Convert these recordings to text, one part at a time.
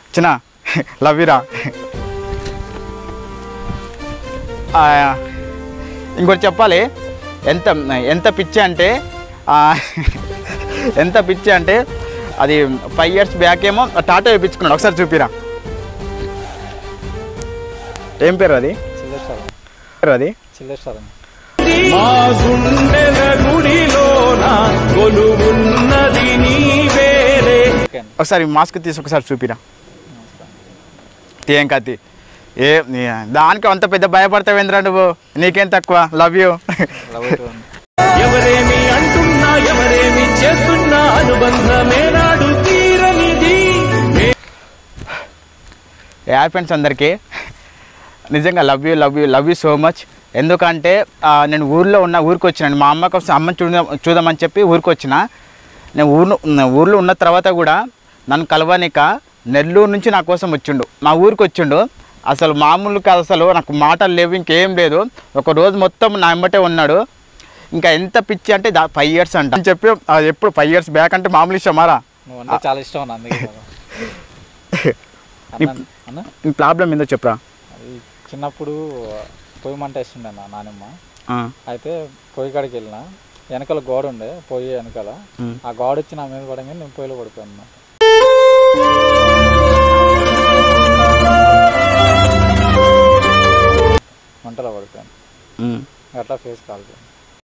చిన్న లవ్విరా ఇంకోటి చెప్పాలి ఎంత ఎంత పిచ్చి అంటే ఆ, ఎంత పిచ్చి అంటే అది ఫైవ్ ఇయర్స్ బ్యాక్ ఏమో టాటా వేయించుకున్నాడు ఒకసారి చూపిరా ఏం పేరు అది చిల్లేశ్వరం పేరు అది చిల్లేశ్వరం మా గుండెల గుడిలోన కొలువున్నది నీవేలే ఓకే అండి ఒకసారి మాస్క్ తీసి ఒకసారి చూపిరా ఏం కత్తి ఏ నీ- దానికి అంత పెద్ద భయపడతావేంద్రా నువ్వు నీకేం తక్కువ లవ్ యూ లవ్ యూ అండి ఎవరేమి అంటున్నా ఎవరేమి చేస్తున్నా అనుబంధమే నాడు తీరనిది యాడ్ ఫ్రెండ్స్ అందరికీ నిజంగా love you love you love you so much ఎందుకంటే ఆ, నేను ఊర్లో ఉన్న ఊరికి వచ్చినాను మా అమ్మ కోసం అమ్మని చూద్దాం చూద్దామని చెప్పి ఊరికి వచ్చిన నేను ఊరు ఊర్లో ఉన్న తర్వాత కూడా నన్ను కలవనిక నెల్లూరు నుంచి నా కోసం వచ్చిండు మా ఊరికి వచ్చిండు అసలు మామూలు కాదు అసలు నాకు మాటలు లేవు ఇంకేం లేదు ఒక రోజు మొత్తం నా వెంబటే ఉన్నాడు ఇంకా ఎంత పిచ్చి అంటే దా ఫైవ్ ఇయర్స్ అంట అని చెప్పి అది ఎప్పుడు ఫైవ్ ఇయర్స్ బ్యాక్ అంటే మామూలు ఇష్టమారా నువ్వు అంటే చాలా ఇష్టం అన్న అందుకే కదా. అన్న అన్న నీ ప్రాబ్లం ఏందో చెప్పరా అది చిన్నప్పుడు పొయ్యి మంట వేస్తుండే అన్న నానమ్మ ఆ, అయితే పొయ్యి కాడికి వెళ్ళిన వెనకాల గోడ ఉండే పొయ్యి వెనకాల ఉమ్. ఆ గోడ వచ్చి నా మీద పడంగా నేను పొయ్యిలో పడిపోయాను మంటలో పడిపోయాను ఉమ్. అట్లా ఫేస్ కాలిపోయాను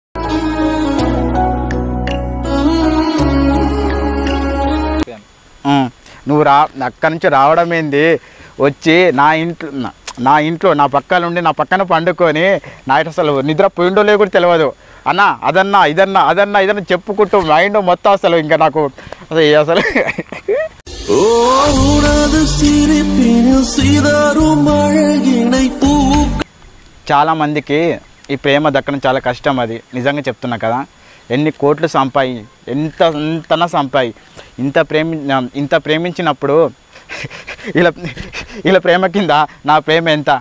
పోయాను. ఉమ్, నువ్వు రా అక్కడి నుంచి రావడం ఏంది వచ్చి నా ఇంట్లో నా- నా ఇంట్లో నా పక్కన ఉండి నా పక్కన పండుకొని నైట్ అసలు నిద్ర పోయిండో లేదో కూడా తెలియదు అన్న అదన్నా ఇదన్నా అదన్నా ఇదన్నా చెప్పుకుంటూ మైండ్ మొత్తం అసలు ఇంకా నాకు అసలు ఏ- అసలు ஓ உனது சிரிப்பினில் சிதறும் அழகினை பூ చాలా మందికి ఈ ప్రేమ దక్కడం చాలా కష్టం అది నిజంగా చెప్తున్నా కదా ఎన్ని కోట్లు సంపాయి ఎంత ఎంతనా సంపాయి ఇంత ప్రేమి ఇంత ప్రేమించినప్పుడు ఇలా ఇలా ప్రేమ కింద నా ప్రేమ ఎంత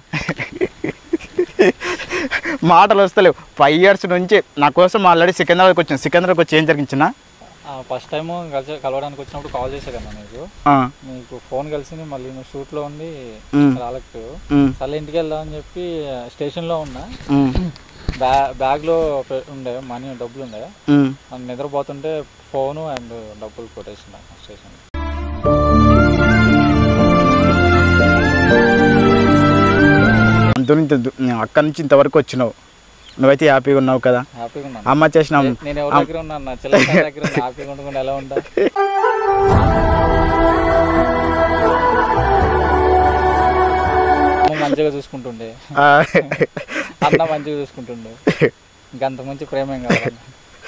మాటలు వస్తలేవు ఫైవ్ ఇయర్స్ నుంచి నా కోసం ఆల్రెడీ సికింద్రాబాద్కి వచ్చిన సికింద్రాబాద్కి వచ్చి ఏం జరిగించిన ఫస్ట్ టైం కలిసి కలవడానికి వచ్చినప్పుడు కాల్ చేసా కదా నీకు నీకు ఫోన్ కలిసింది మళ్ళీ నువ్వు షూట్లో ఉండి మ్. రాలేకపోయావు సరే ఇంటికి వెళ్దాం అని చెప్పి స్టేషన్లో ఉన్నా బ్యా బ్యాగ్లో పె- ఉండే మనీ డబ్బులు ఉండే నన్ను నిద్రపోతుంటే ఫోను అండ్ డబ్బులు కొట్టేసిన స్టేషన్ అంత నుంచి అక్కడి నుంచి ఇంతవరకు వచ్చినావు నువ్వైతే హ్యాపీగా ఉన్నావు కదా హ్యాపీగా ఉన్నాను అమ్మ చేసిన నే- నేను ఎవరి దగ్గర ఉన్నా నా చెల్లెల దగ్గర ఉన్నా హ్యాపీగా ఉండకుండా ఎలా ఉంటా అమ్మ మంచిగా చూసుకుంటుండే ఆ, అన్న మంచిగా చూసుకుంటుండే ఇంకంత మంచి ప్రేమ ఏం కావాలి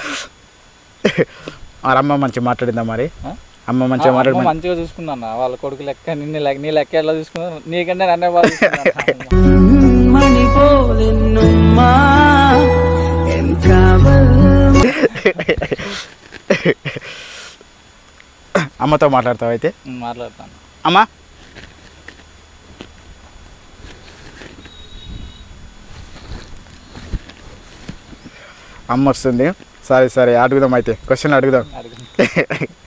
మరి అమ్మ మంచిగా మాట్లాడిందా మరి ఆ? అమ్మ మంచిగా అమ్మ మాట్లాడి మంచిగా చూసుకున్నా వాళ్ళ కొడుకు లెక్క నిన్ను లెక్క నీ లెక్క ఎలా చూసుకున్నా నీకంటే నన్నే బాగా చూసుకున్నాను. மணி போல் என்னும்மா என் காவல் అమ్మతో మాట్లాడతావు అయితే ఉమ్, మాట్లాడతాను అమ్మా అమ్మ వస్తుంది సరే సరే అడుగుదాం అయితే క్వశ్చన్ అడుగుదాం అడిగి